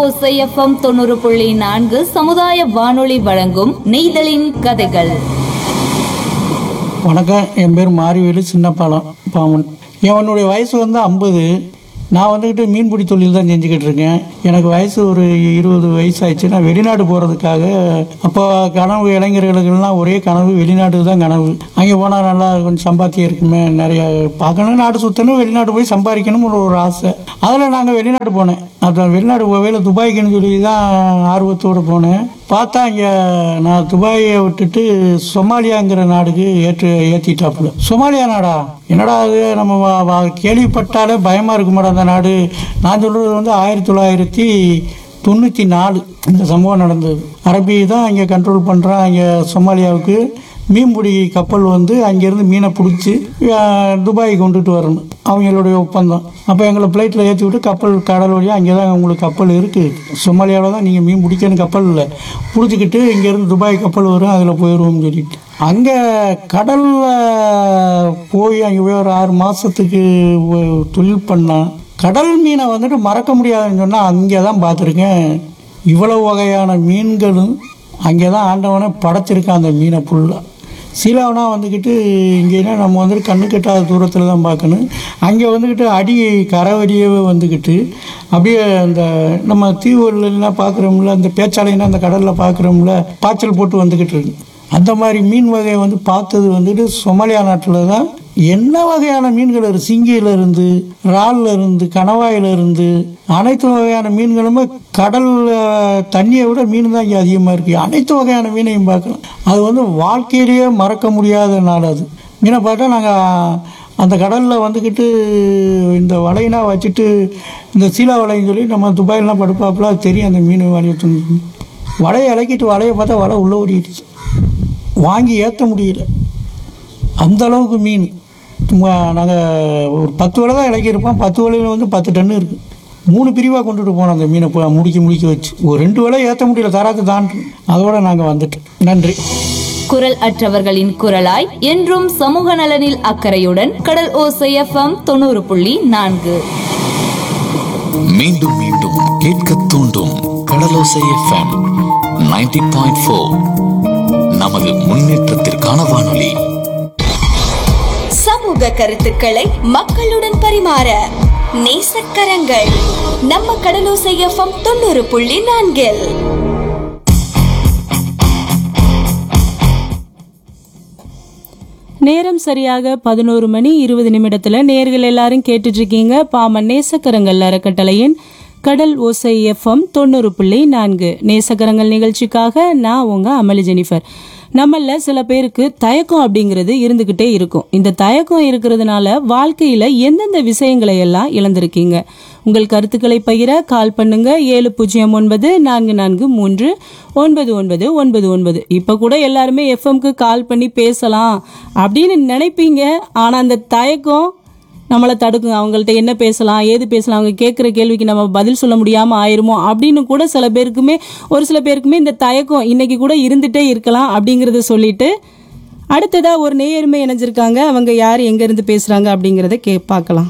ஓசை எஃப்எம் தொண்ணூறு புள்ளி நான்கு சமுதாய வானொலி வழங்கும் நெய்தலின் கதைகள் வணக்கம் என் பேர் மாரிவேலு சின்னப்பாலம் பாமன் என்னுடைய வயசு வந்து ஐம்பது நான் வந்துக்கிட்டு மீன்பிடி தொழில் தான் செஞ்சுக்கிட்டு இருக்கேன் எனக்கு வயசு ஒரு இருபது வயசு ஆயிடுச்சு நான் வெளிநாடு போகிறதுக்காக அப்போ கனவு இளைஞர்களுக்கெல்லாம் ஒரே கனவு வெளிநாடு தான் கனவு அங்கே போனால் நல்லா கொஞ்சம் சம்பாத்தியம் இருக்குமே நிறைய பார்க்கணும் நாடு சுற்றணும் வெளிநாடு போய் சம்பாதிக்கணும் ஒரு ஆசை அதில் நாங்கள் வெளிநாடு போனேன் அப்புறம் வெளிநாடு போவேல துபாய்க்குன்னு சொல்லி தான் ஆர்வத்தோடு போனேன் பார்த்தா இங்கே நான் துபாயை விட்டுட்டு சொமாலியாங்கிற நாடுக்கு ஏற்று ஏற்றிட்டாப்புல சொமாலியா நாடா என்னடா அது நம்ம வ- வ- கேள்விப்பட்டாலே பயமாக இருக்குமாடா அந்த நாடு நான் சொல்கிறது வந்து ஆயிரத்தி தொள்ளாயிரத்தி தொண்ணூற்றி நாலு இந்த சம்பவம் நடந்தது அரபி தான் இங்கே கண்ட்ரோல் பண்ணுறான் இங்கே சொமாலியாவுக்கு மீன்பிடி கப்பல் வந்து அங்கேருந்து மீனை பிடிச்சி துபாய் கொண்டுட்டு வரணும் அவங்களுடைய ஒப்பந்தம் அப்போ எங்களை ஃப்ளைட்டில் ஏற்றி விட்டு கப்பல் கடல் வழியாக அங்கே தான் உங்களுக்கு கப்பல் இருக்குது சொமாலியாவில் தான் நீங்கள் மீன் பிடிக்கணும் கப்பல் இல்லை பிடிச்சிக்கிட்டு இங்கேருந்து துபாய் கப்பல் வரும் அதில் போயிடுவோம்னு சொல்லிட்டு அங்கே கடலில் போய் அங்கே போய் ஒரு ஆறு மாதத்துக்கு தொழில் பண்ணால் கடல் மீனை வந்துட்டு மறக்க முடியாதுன்னு சொன்னால் அங்கே தான் பார்த்துருக்கேன் இவ்வளவு வகையான மீன்களும் அங்கே தான் ஆண்டவனே படைச்சிருக்கான் அந்த மீனை ஃபுல்லாக சீலாவனா வந்துக்கிட்டு இங்கேனா நம்ம வந்துட்டு கண்ணு கெட்டாத தூரத்தில் தான் பார்க்கணும் அங்கே வந்துக்கிட்டு அடி கரைவடியவே வந்துக்கிட்டு அப்படியே அந்த நம்ம தீவுலாம் பார்க்குறோம்ல அந்த பேச்சாலைன்னா அந்த கடலில் பார்க்குறோம்ல பாய்ச்சல் போட்டு வந்துக்கிட்டு இருக்கு அந்த மாதிரி மீன் வகையை வந்து பார்த்தது வந்துட்டு சொமாலியா நாட்டில் தான் என்ன வகையான மீன்கள் இருக்கு சிங்கியில இருந்து இறால்ல இருந்து கணவாயில இருந்து அனைத்து வகையான மீன்களுமே கடல் அஹ், தண்ணியை விட மீன் தான் இங்கே அதிகமாக இருக்குது அனைத்து வகையான மீனையும் பார்க்கலாம் அது வந்து வாழ்க்கையிலேயே மறக்க முடியாத நாள் அது மீனை பார்த்தா நாங்கள் அந்த கடலில் வந்துக்கிட்டு இந்த வலைனா வச்சுட்டு இந்த சீலா வலைன்னு சொல்லி நம்ம துபாயிலாம் படுப்பாப்புல அது தெரியும் அந்த மீன் வலையை வலையை இலக்கிட்டு வலையை பார்த்தா வலை உள்ளே ஓடிடுச்சு வாங்கி ஏற்ற முடியல அந்த அளவுக்கு மீன் நாங்கள் ஒரு பத்து வலை தான் இலக்கியிருப்போம் பத்து வலையில் வந்து பத்து டன்னு இருக்குது மூணு பிரிவாக கொண்டுட்டு போனோம் அந்த மீனை போ- முடிக்க முடிக்க வச்சு ஒரு ரெண்டு வலை ஏற்ற முடியல தராக்கு தான் அதோட நாங்கள் வந்துட்டோம் நன்றி குரல் அற்றவர்களின் குரலாய் என்றும் சமூக நலனில் அக்கறையுடன் கடல் ஓசை எஃப்எம் தொண்ணூறு புள்ளி நான்கு மீண்டும் மீண்டும் கேட்க தூண்டும் கடலோசை எஃப்எம் 90.4 பாயிண்ட் நமது முன்னேற்றத்திற்கான வானொலி சமூக கருத்துக்களை மக்களுடன் பரிமாற நேசக்கரங்கள் நம்ம கடலோசை எஃப்எம் தொண்ணூறு புள்ளி நான்கில் நேரம் சரியாக பதினோரு மணி இருபது நிமிடத்துல நேர்கள் எல்லாரும் கேட்டுட்டு இருக்கீங்க பாமன் நேசக்கரங்கள் அறக்கட்டளையின் கடல் ஓசை எஃப்எம் தொண்ணூறு புள்ளி நான்கு நேசக்கரங்கள் நிகழ்ச்சிக்காக நான் உங்க அமளி ஜெனிஃபர் நம்மள சில பேருக்கு தயக்கம் அப்படிங்கிறது இருந்துகிட்டே இருக்கும் இந்த தயக்கம் இருக்கிறதுனால வாழ்க்கையில எந்தெந்த விஷயங்களை எல்லாம் இழந்திருக்கீங்க உங்கள் கருத்துக்களை பகிர கால் பண்ணுங்க ஏழு பூஜ்ஜியம் ஒன்பது நான்கு நான்கு மூன்று ஒன்பது ஒன்பது ஒன்பது ஒன்பது இப்போ கூட எல்லாருமே எஃப்எம்க்கு கால் பண்ணி பேசலாம் அப்படின்னு நினைப்பீங்க ஆனால் அந்த தயக்கம் நம்மளை தடுக்குங்க அவங்கள்ட்ட என்ன பேசலாம் ஏது பேசலாம் அவங்க கேட்குற கேள்விக்கு நம்ம பதில் சொல்ல முடியாமல் ஆயிருமோ அப்படின்னு கூட சில பேருக்குமே ஒரு சில பேருக்குமே இந்த தயக்கம் இன்னைக்கு கூட இருந்துட்டே இருக்கலாம் அப்படிங்கிறத சொல்லிட்டு அடுத்ததா ஒரு நேயருமே இணைஞ்சிருக்காங்க அவங்க யார் எங்கேருந்து பேசுகிறாங்க அப்படிங்கிறத கே பார்க்கலாம்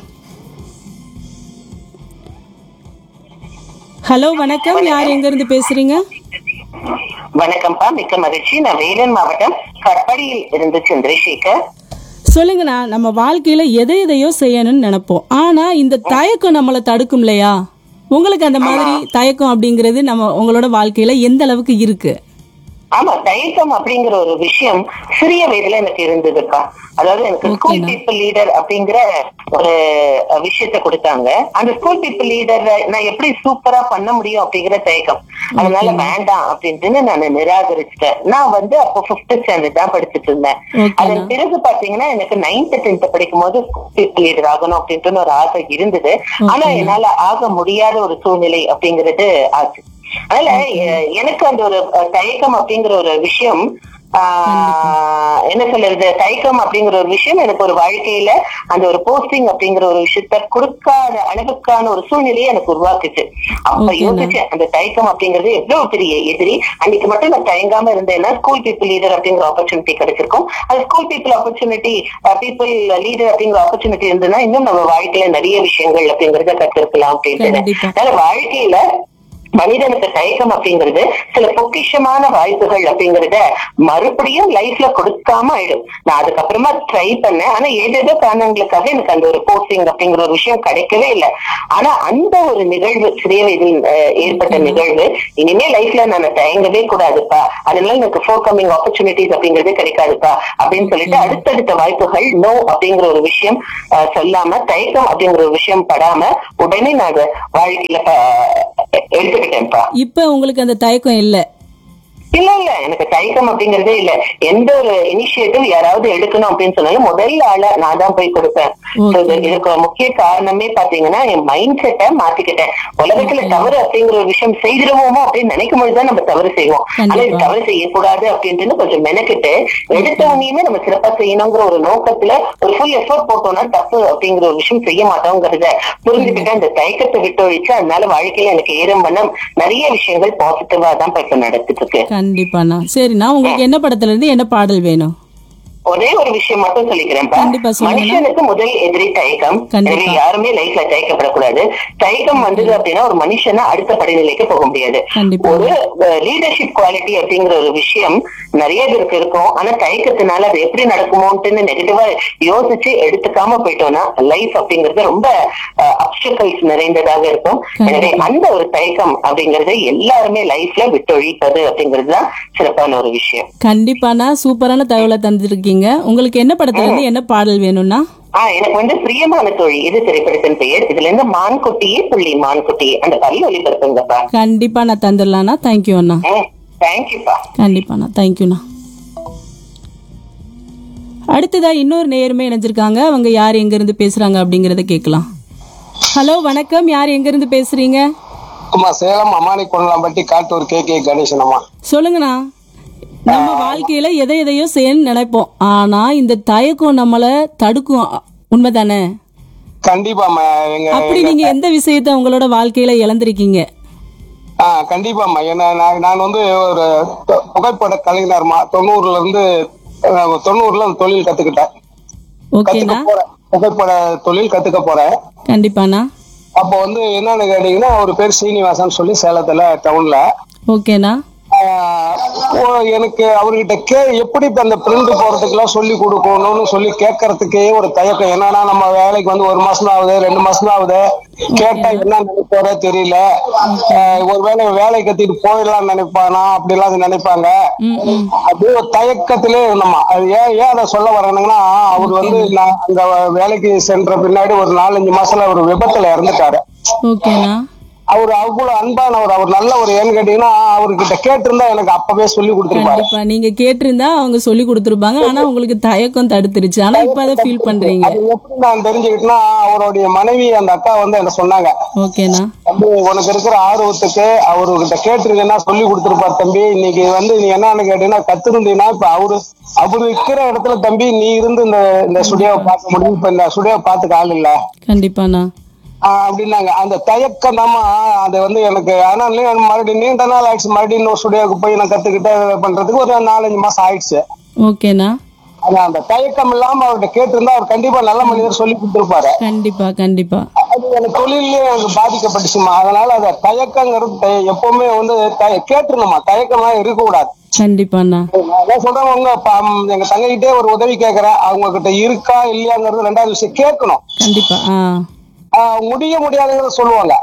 ஹலோ வணக்கம் யார் எங்கேருந்து பேசுகிறீங்க வணக்கம்ப்பா மிக்க மகிழ்ச்சி நான் வேலூர் மாவட்டம் கட்பாடியில் இருந்து சந்திரசேகர் சொல்லுங்கண்ணா நம்ம வாழ்க்கையில எதை எதையோ செய்யணும்னு நினைப்போம் ஆனா இந்த தயக்கம் நம்மளை தடுக்கும் இல்லையா உங்களுக்கு அந்த மாதிரி தயக்கம் அப்படிங்கிறது நம்ம உங்களோட வாழ்க்கையில எந்த அளவுக்கு இருக்கு ஆமா தயக்கம் அப்படிங்கிற ஒரு விஷயம் சிறிய வயதுல எனக்கு இருந்ததுப்பா அதாவது எனக்கு ஸ்கூல் பீப்புள் லீடர் அப்படிங்கிற ஒரு அஹ், விஷயத்த கொடுத்தாங்க அந்த ஸ்கூல் பீப்புள் லீடர் நான் எப்படி சூப்பரா பண்ண முடியும் அப்படிங்கிற தயக்கம் அதனால வேண்டாம் அப்படின்ட்டு நான் நிராகரிச்சிட்டேன் நான் வந்து அப்போ பிப்த் ஸ்டாண்டர்ட் தான் படிச்சுட்டு இருந்தேன் Okay, அதன் பிறகு பாத்தீங்கன்னா எனக்கு நைன்த் டென்த் படிக்கும் போது பீப்புள் லீடர் ஆகணும் அப்படின்ட்டு ஒரு ஆசை இருந்தது ஆனா என்னால ஆக முடியாத ஒரு சூழ்நிலை அப்படிங்கிறது ஆச்சு அதனால எ- எனக்கு அந்த ஒரு அஹ், தயக்கம் அப்படிங்கிற ஒரு விஷயம் ஆஹ், என்ன சொல்றது தயக்கம் அப்படிங்கிற ஒரு விஷயம் எனக்கு ஒரு வாழ்க்கையில அந்த ஒரு போஸ்டிங் அப்படிங்கிற ஒரு விஷயத்த கொடுக்காத அளவுக்கான ஒரு சூழ்நிலையை எனக்கு உருவாக்குச்சு அப்ப Okay, யோசிச்சேன் அந்த தயக்கம் அப்படிங்கிறது எவ்வளவு பெரிய எதிரி அன்னைக்கு மட்டும் நான் தயங்காம இருந்தேன்னா ஸ்கூல் பீப்புள் லீடர் அப்படிங்கிற ஆப்பர்ச்சுனிட்டி கிடைச்சிருக்கும் அது school people opportunity people leader அப்படிங்கிற ஆப்பர்ச்சுனிட்டி இருந்ததுன்னா இன்னும் நம்ம வாழ்க்கையில நிறைய விஷயங்கள் அப்படிங்கறத கத்திருக்கலாம் அப்படின்னு கண்டிப்பா. அதனால வாழ்க்கையில மனிதனுக்கு தயக்கம் அப்படிங்கிறது சில பொக்கிஷமான வாய்ப்புகள் அப்படிங்கறத மறுபடியும் லைஃப்ல கொடுக்காம ஆயிடும் நான் அதுக்கப்புறமா ட்ரை பண்ணேன் ஆனா ஏதேதோ காரணங்களுக்காக எனக்கு அந்த ஒரு போஸ்டிங் அப்படிங்கிற ஒரு விஷயம் கிடைக்கவே இல்லை ஆனா அந்த ஒரு நிகழ்வு சிறிய வயதில் அஹ், ஏற்பட்ட நிகழ்வு இனிமே லைஃப்ல நான் தயங்கவே கூடாதுப்பா அதனால எனக்கு ஃபோர் கமிங் ஆப்பர்ச்சுனிட்டிஸ் அப்படிங்கிறது கிடைக்காதுப்பா அப்படின்னு சொல்லிட்டு அடுத்தடுத்த வாய்ப்புகள் நோ அப்படிங்கிற ஒரு விஷயம் அஹ், சொல்லாம தயக்கம் அப்படிங்கிற ஒரு விஷயம் படாம உடனே நான் அதை வாழ்க்கையில ப- எடுத்துக்கிட்டேன்ப்பா இப்ப உங்களுக்கு அந்த தயக்கம் இல்ல இல்ல இல்ல எனக்கு தயக்கம் அப்படிங்கறதே இல்ல எந்த ஒரு இனிஷியேட்டிவ் யாராவது எடுக்கணும் அப்படின்னு சொன்னாலும் முதல் ஆள நான் தான் போய் கொடுப்பேன் So, இது- இதுக்கு ஒரு முக்கிய காரணமே பாத்தீங்கன்னா என் மைண்ட் செட்டை மாத்திக்கிட்டேன் உலகத்துல தவறு அப்படிங்கிற ஒரு விஷயம் செய்திருவோமோ அப்படின்னு நினைக்கும் பொழுதுதான் நம்ம தவறு செய்வோம் ஆனா இது தவறு செய்யக்கூடாது அப்படின்ட்டு கொஞ்சம் மெனக்கிட்டு எடுத்த உடனேயுமே நம்ம சிறப்பா செய்யணுங்கிற ஒரு நோக்கத்துல ஒரு ஃபுல் எஃபோர்ட் போட்டோம்னா தப்பு அப்படிங்கிற ஒரு விஷயம் செய்ய மாட்டோங்கிறத புரிஞ்சுக்கிட்டு அந்த தயக்கத்தை விட்டு ஒழிச்சு அதனால வாழ்க்கையில எனக்கு ஏறும் பண்ண நிறைய விஷயங்கள் பாசிட்டிவா தான் இப்ப இப்ப நடந்துட்டு இருக்கு கண்டிப்பாண்ணா சரிண்ணா உங்களுக்கு என்ன படத்துல இருந்து என்ன பாடல் வேணும் ஒரே ஒரு விஷயம் மட்டும் சொல்லிக்கிறேன்ப்பா கண்டிப்பா சொல்லுங்க. மனுஷனுக்கு முதல் எதிரி தயக்கம் கண்டிப்பா. எனவே யாருமே லைஃப்ல தயக்கப்படக்கூடாது தயக்கம் வந்தது அப்படின்னா ஒரு மனுஷனை அடுத்த படிநிலைக்கு போக முடியாது கண்டிப்பா. ஒரு லீடர்ஷிப் குவாலிட்டி அப்படிங்கிற ஒரு விஷயம் நிறைய பேருக்கு இருக்கும் ஆனா தயக்கத்தினால அது எப்படி நடக்குமோன்ட்டு நெகட்டிவா யோசிச்சு எடுத்துக்காம போயிட்டோம்னா லைஃப் அப்படிங்கிறது ரொம்ப அப்டக்கல்ஸ் நிறைந்ததாக இருக்கும் எனவே அந்த ஒரு தயக்கம் அப்படிங்கறது எல்லாருமே லைஃப்ல விட்டொழிப்பது அப்படிங்கிறது தான் சிறப்பான ஒரு விஷயம் கண்டிப்பாண்ணா சூப்பரான தகவலை தந்துருக்கீங்க உங்களுக்கு என்ன படத்துல இருந்து என்ன பாடல் வேணும்னா ஆஹ் எனக்கு வந்து பிரியமான தோழி இது திரைப்படத்தின் பெயர் இதுல இருந்து மான்குட்டியே புள்ளி மான்குட்டியே அந்த பள்ளி ஒளிபரப்புங்கப்பா கண்டிப்பா நான் தந்துடலாண்ணா தேங்க்யூ அண்ணா தேங்க்யூப்பா கண்டிப்பாண்ணா தேங்க்யூண்ணா அடுத்ததா இன்னொரு நேயருமே இணைஞ்சிருக்காங்க அவங்க யார் எங்க இருந்து பேசுறாங்க அப்படிங்கறத கேட்கலாம் ஹலோ வணக்கம் யார் எங்க இருந்து பேசுறீங்க அம்மா சேலம் அம்மானி கொண்டலாம்பட்டி காட்டூர் கே கே கணேசன் அம்மா சொல்லுங்கண்ணா நம்ம வாழ்க்கையில எதை எதையோ செய்யணும்னு நினைப்போம் ஆனா இந்த தயக்கம் நம்மள தடுக்கும் உண்மைதானே கண்டிப்பாம்மா எங்க அப்படி நீங்க எந்த விஷயத்த உங்களோட வாழ்க்கையில இழந்திருக்கீங்க ஆ கண்டிப்பாம்மா என்ன நான் நான் வந்து ஒரு தொ- புகைப்பட கலைஞர்மா தொண்ணூறுல இருந்து அஹ், தொண்ணூறுல அந்த தொழில் கத்துக்கிட்டேன் கத்துக்க ஓகேண்ணா போறேன் புகைப்பட தொழில் கத்துக்க போறேன் கண்டிப்பாண்ணா அப்போ வந்து என்னன்னு கேட்டீங்கன்னா அவர் பேர் சீனிவாசன் சொல்லி சேலத்துல டவுன்ல ஓகேண்ணா ஆஹ் ஓ, எனக்கு அவர்கிட்ட கே எப்படி இப்ப அந்த பிரிண்ட் போறதுக்கெல்லாம் சொல்லி கொடுக்கணும்னு சொல்லி கேட்கறதுக்கே ஒரு தயக்கம் என்னன்னா நம்ம வேலைக்கு வந்து ஒரு மாசம் தான் ஆகுது ரெண்டு மாசம் தான் ஆகுது கேட்டா என்ன நினைப்பாரோ தெரியல ஆஹ் ஒருவேளை வேலை கத்திட்டு போயிடலாம்னு நினைப்பானா அப்படிலாம் அது நினைப்பாங்க அப்படியே ஒரு தயக்கத்திலே இருந்தோமா அது ஏன் ஏன் அதை சொல்ல வரேனுங்கன்னா அவர் வந்து நான் அந்த வேலைக்கு சென்ற பின்னாடி ஒரு நாலஞ்சு மாசத்துல அவர் விபத்துல இறந்துட்டாரு ஓகேண்ணா அவர் அவ்வளவு அன்பானவர் அவர் நல்ல ஒரு ஏன்னு கேட்டீங்கன்னா அவர்கிட்ட கேட்டிருந்தா எனக்கு அப்பவே சொல்லி கொடுத்துருப்பாரு கண்டிப்பா நீங்க கேட்டிருந்தா அவங்க சொல்லி கொடுத்துருப்பாங்க ஆனா உங்களுக்கு தயக்கம் தடுத்துருச்சு ஆனா இப்ப அதை ஃபீல் பண்றீங்க அது எப்படி நான் தெரிஞ்சுக்கிட்டேன்னா அவருடைய மனைவி அந்த அக்கா வந்து என்ன சொன்னாங்க ஓகேண்ணா தம்பி உனக்கு இருக்கிற ஆர்வத்துக்கு அவர்கிட்ட கேட்டிருக்கேன்னா சொல்லி கொடுத்துருப்பார் தம்பி இன்னைக்கு வந்து நீ என்னன்னு கேட்டீங்கன்னா கத்திருந்தீங்கன்னா இப்ப அவரு அவர் இருக்கிற இடத்துல தம்பி நீ இருந்து இந்த இந்த ஸ்டுடியோவை பார்க்க முடியும் இப்ப இந்த ஸ்டுடியோவை பார்த்துக்க ஆள் இல்ல கண்டிப்பாண்ணா ஆஹ் அப்படின்னாங்க அந்த தயக்கம் தாமா அது வந்து எனக்கு ஆனா நீ- மறுபடியும் நீண்ட நாள் ஆயிடுச்சு மறுபடியும் இன்னொரு ஸ்டுடியோக்கு போய் நான் கத்துக்கிட்டு பண்றதுக்கு ஒரு நாலஞ்சு மாசம் ஆயிடுச்சு ஓகேண்ணா ஆனா அந்த தயக்கம் இல்லாம அவர்கிட்ட கேட்டிருந்தா அவர் கண்டிப்பா நல்ல மனிதர் சொல்லி கொடுத்திருப்பாரு கண்டிப்பா கண்டிப்பா அது எனக்கு தொழிலே எனக்கு பாதிக்கப்பட்டுச்சுமா அதனால அந்த தயக்கங்கிறது தய- எப்பவுமே வந்து தய கேட்டுருணுமா தயக்கமா இருக்கக்கூடாது கண்டிப்பாண்ணா நான் என்ன சொல்றேன் உங்க ப- எங்க தங்ககிட்டே ஒரு உதவி கேட்கறேன் அவங்க கிட்ட இருக்கா இல்லையாங்கிறது ரெண்டாவது விஷயம் கேட்கணும் கண்டிப்பா ஆ ஆஹ் முடிய முடியாதுங்கிறத சொல்லுவாங்க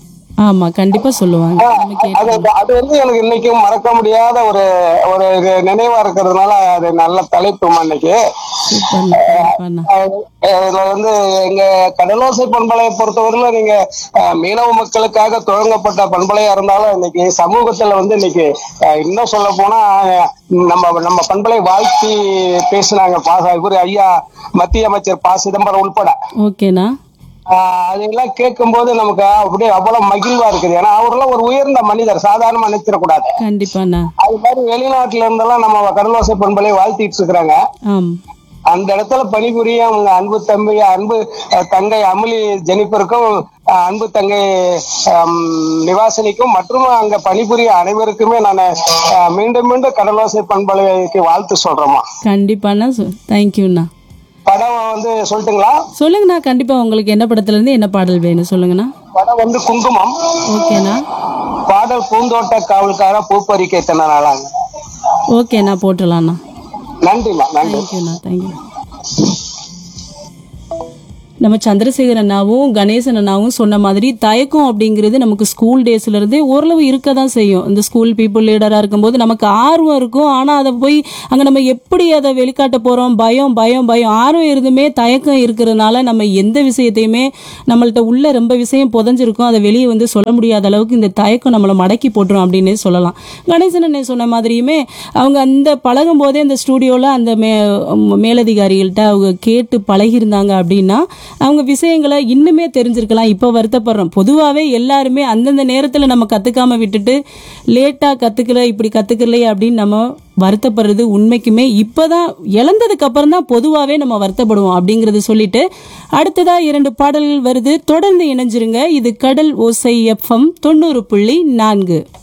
ஆமா கண்டிப்பா சொல்லுவாங்க நம்ம அது கேட்டு அது வந்து எனக்கு இன்னைக்கும் மறக்க முடியாத ஒரு ஒரு இது நினைவா இருக்கிறதுனால அது நல்ல தலைப்புமா இன்னைக்கு சூப்பர்ண்ணா கண்டிப்பாண்ணா அஹ் இதுல வந்து எங்க கடலோசை பண்பலையை பொறுத்தவரையில நீங்க அஹ், மீனவ மக்களுக்காக துவங்கப்பட்ட பண்பலையா இருந்தாலும் இன்னைக்கு சமூகத்துல வந்து இன்னைக்கு அஹ், இன்னும் சொல்ல போனா அஹ், நம்ம நம்ம பண்பலை வாழ்த்தி பேசினாங்க பா இவரு ஐயா மத்திய அமைச்சர் ப சிதம்பரம் உள்பட ஓகேண்ணா ஆஹ் அதெல்லாம் கேட்கும்போது நமக்கு அப்படியே அவ்வளவு மகிழ்வா இருக்குது ஏன்னா அவரெல்லாம் ஒரு உயர்ந்த மனிதர் சாதாரணமா நினைச்சிடக்கூடாது கண்டிப்பாண்ணா அது மாதிரி வெளிநாட்டுல இருந்தெல்லாம் நம்ம கடலோசை பண்பலை வாழ்த்திட்டு இருக்கிறாங்க ஆம் அந்த இடத்துல பணிபுரிய அவங்க அன்பு தம்பி அன்பு அஹ், தங்கை அமளி ஜெனிஃபருக்கும் அஹ், அன்பு தங்கை அம், நிவாசினிக்கும் மற்றும் அங்க பணிபுரிய அனைவருக்குமே நான் மீண்டும் மீண்டும் கடலோசை பண்பலைக்கு வாழ்த்து சொல்றேம்மா கண்டிப்பாண்ணா தேங்க்யூண்ணா படம் வந்து சொல்லட்டுங்களா சொல்லுங்கண்ணா கண்டிப்பா உங்களுக்கு என்ன படத்துல இருந்து என்ன பாடல் வேணும் சொல்லுங்கண்ணா படம் வந்து குங்குமம் ஓகேண்ணா பாடல் பாடல் பூந்தோட்ட காவலுக்காக பூப்பறிக்கை தின நாளாங்க ஓகேண்ணா போட்டுடலாண்ணா நன்றிம்மா நன்றி தேங்க்யூண்ணா தேங்க்யூ நம்ம சந்திரசேகர் அண்ணாவும் கணேசன் அண்ணாவும் சொன்ன மாதிரி தயக்கம் அப்படிங்கிறது நமக்கு ஸ்கூல் டேஸ்ல இருந்தே ஓரளவு இருக்க தான் செய்யும் இந்த ஸ்கூல் பீப்புள் லீடரா இருக்கும்போது நமக்கு ஆர்வம் இருக்கும் ஆனா அதை போய் அங்க நம்ம எப்படி அதை வெளிக்காட்ட போறோம் பயம் பயம் பயம் ஆர்வம் இருந்துமே தயக்கம் இருக்கிறதுனால நம்ம எந்த விஷயத்தையுமே நம்மள்ட்ட உள்ள ரொம்ப விஷயம் புதஞ்சிருக்கும் அதை வெளியே வந்து சொல்ல முடியாத அளவுக்கு இந்த தயக்கம் நம்மளை மடக்கி போட்டுரும் அப்படின்னு சொல்லலாம் கணேசன் அண்ணன் சொன்ன மாதிரியுமே அவங்க அந்த பழகும் போதே அந்த ஸ்டூடியோவில் அந்த மே மேலதிகாரிகள்கிட்ட அவங்க கேட்டு பழகியிருந்தாங்க அப்படின்னா அவங்க விஷயங்களை இன்னுமே தெரிஞ்சிருக்கலாம் இப்போ வருத்தப்படுறோம் பொதுவாகவே எல்லாருமே அந்தந்த நேரத்தில் நம்ம கற்றுக்காம விட்டுட்டு லேட்டாக கற்றுக்கல இப்படி கற்றுக்கலையே அப்படின்னு நம்ம வருத்தப்படுறது உண்மைக்குமே இப்போதான் இழந்ததுக்கு அப்புறம் தான் பொதுவாகவே நம்ம வருத்தப்படுவோம் அப்படிங்கறது சொல்லிட்டு அடுத்ததா இரண்டு பாடல்கள் வருது தொடர்ந்து இணைஞ்சிருங்க இது கடல் ஓசை எஃப்எம் தொண்ணூறு புள்ளி நான்கு